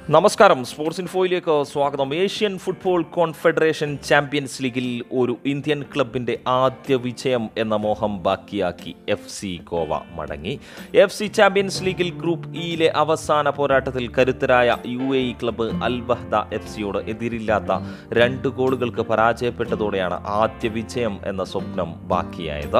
നമസ്കാരം സ്പോർട്സ് ഇൻഫോയിലേക്ക് സ്വാഗതം Asian football confederation champions ലീഗിൽ ഒരു ഇന്ത്യൻ ക്ലബിന്റെ ആദ്യ വിജയം എന്ന മോഹം ബാക്കിയാക്കി എഫ് സി ഗോവ മടങ്ങി എഫ് സി ചാമ്പ്യൻസ് ലീഗിൽ ഗ്രൂപ്പ് ഇയിലെ അവസാന പോരാട്ടത്തിൽ കരുത്തരായ U A E club Al Wahda F സിയോട് എതിരില്ലാത്ത രണ്ട് ഗോളുകൾക്ക് പരാജയപ്പെട്ടതോടെയാണ് ആദ്യ വിജയം എന്ന സ്വപ്നം ബാക്കിയായത്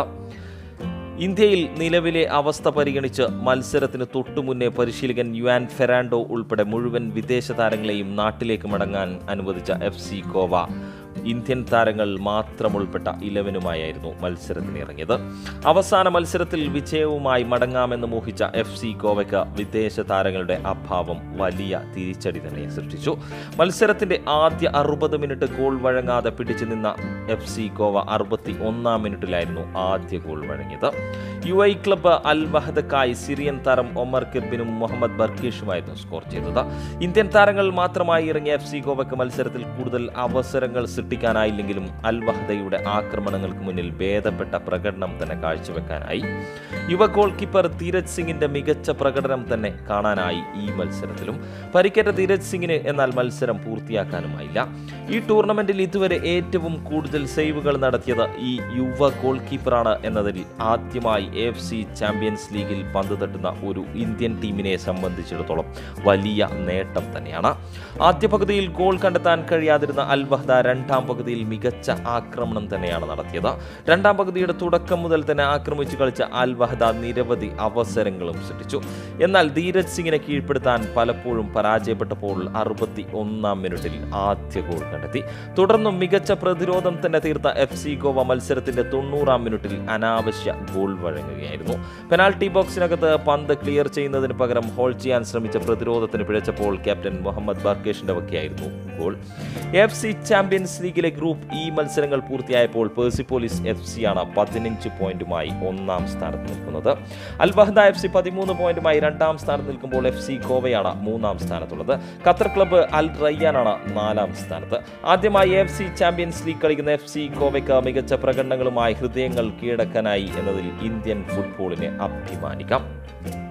ഇന്ത്യയിൽ നിലവിലെ അവസ്ഥ പരിഗണിച്ച് മത്സരത്തിന് തൊട്ടുമുന്നേ പരിശീലകൻ യുവാൻ ഫെറാൻഡോ ഉൾപ്പെടെ മുഴുവൻ വിദേശ താരങ്ങളെയും നാട്ടിലേക്ക് മടങ്ങാൻ അനുവദിച്ച എഫ് സി ഗോവ ഇന്ത്യൻ താരങ്ങൾ മാത്രം ഉൾപ്പെട്ട ഇലവനുമായിരുന്നു മത്സരത്തിന് ഇറങ്ങിയത് അവസാന മത്സരത്തിൽ വിജയവുമായി മടങ്ങാമെന്ന് മോഹിച്ച എഫ് സി ഗോവയ്ക്ക് വിദേശ താരങ്ങളുടെ അഭാവം വലിയ തിരിച്ചടി തന്നെ സൃഷ്ടിച്ചു മത്സരത്തിന്റെ ആദ്യ അറുപത് മിനിറ്റ് ഗോൾ വഴങ്ങാതെ പിടിച്ചു നിന്ന എഫ് സി ഗോവ അറുപത്തി ഒന്നാം മിനിറ്റിലായിരുന്നു ആദ്യ ഗോൾ വഴങ്ങിയത് യു ഐ ക്ലബ്ബ് അൽ വഹദക്കായി സിറിയൻ താരം ഒമർ കിർബിനും മുഹമ്മദ് ബർക്കീഷുമായിരുന്നു സ്കോർ ചെയ്തത് ഇന്ത്യൻ താരങ്ങൾ മാത്രമായി ഇറങ്ങിയ എഫ് സി ഗോവയ്ക്ക് മത്സരത്തിൽ കൂടുതൽ അവസരങ്ങൾ സൃഷ്ടിക്കാനായില്ലെങ്കിലും അൽ വഹദയുടെ ആക്രമണങ്ങൾക്ക് മുന്നിൽ ഭേദപ്പെട്ട പ്രകടനം തന്നെ കാഴ്ചവെക്കാനായി യുവ ഗോൾ കീപ്പർ ധീരജ് സിംഗിന്റെ മികച്ച പ്രകടനം തന്നെ കാണാനായി ഈ മത്സരത്തിലും പരിക്കേറ്റ ധീരജ് സിംഗിന് എന്നാൽ മത്സരം പൂർത്തിയാക്കാനുമായില്ല ഈ ടൂർണമെന്റിൽ ഇതുവരെ ഏറ്റവും കൂടുതൽ സേവുകൾ നടത്തിയത് ഈ യുവ ഗോൾ കീപ്പറാണ് എന്നതിൽ ആദ്യമായി എഫ് സി ചാമ്പ്യൻസ് ലീഗിൽ പന്ത് തട്ടുന്ന ഒരു ഇന്ത്യൻ ടീമിനെ സംബന്ധിച്ചിടത്തോളം വലിയ നേട്ടം തന്നെയാണ് ആദ്യ പകുതിയിൽ ഗോൾ കണ്ടെത്താൻ കഴിയാതിരുന്ന അൽ വഹ്ദ രണ്ടാം പകുതിയിൽ മികച്ച ആക്രമണം തന്നെയാണ് നടത്തിയത് രണ്ടാം പകുതിയുടെ തുടക്കം മുതൽ തന്നെ ആക്രമിച്ചു കളിച്ച അൽ വഹ്ദ നിരവധി അവസരങ്ങളും സൃഷ്ടിച്ചു എന്നാൽ ധീരജ് സിംഗിനെ കീഴ്പ്പെടുത്താൻ പലപ്പോഴും പരാജയപ്പെട്ടപ്പോൾ അറുപത്തി ഒന്നാം മിനിറ്റിൽ ആദ്യ ഗോൾ കണ്ടെത്തി തുടർന്നും മികച്ച പ്രതിരോധം തന്നെ തീർത്ത എഫ് സി ഗോവ മത്സരത്തിന്റെ തൊണ്ണൂറാം മിനിറ്റിൽ അനാവശ്യ ഗോൾ വഴങ്ങുകയായിരുന്നു പെനാൽറ്റി ബോക്സിനകത്ത് പന്ത് ക്ലിയർ ചെയ്യുന്നതിന് പകരം ഹോൾ ചെയ്യാൻ ശ്രമിച്ച പ്രതിരോധത്തിന് പിഴച്ചപ്പോൾ ക്യാപ്റ്റൻ മുഹമ്മദ് ബാർക്കേഷിന്റെ വക്കെയായിരുന്നു ഗോൾ എഫ് സി ചാമ്പ്യൻസ് ലീഗിലെ ഗ്രൂപ്പ് ഇ മത്സരങ്ങൾ പൂർത്തിയായപ്പോൾ പേഴ്സിപ്പോലിസ് എഫ് സി ആണ് പതിനഞ്ച് പോയിന്റുമായി ഒന്നാം സ്ഥാനത്ത് നിൽക്കുന്നത് അൽവഹദ എഫ് സി പതിമൂന്ന് പോയിന്റുമായി രണ്ടാം സ്ഥാനത്ത് നിൽക്കുമ്പോൾ എഫ് സി ഗോവയാണ് മൂന്നാം സ്ഥാനത്തുള്ളത് ഖത്തർ ക്ലബ്ബ് അൽ റയ്യാനാണ് നാലാം സ്ഥാനത്ത് ആദ്യമായി എഫ് സി ചാമ്പ്യൻസ് ലീഗ് കളിക്കുന്ന എഫ് സി ഗോവയ്ക്ക് മികച്ച പ്രകടനങ്ങളുമായി ഹൃദയങ്ങൾ കീഴടക്കാനായി എന്നതിൽ ഇന്ത്യൻ ഫുട്ബോളിനെ അഭിമാനിക്കാം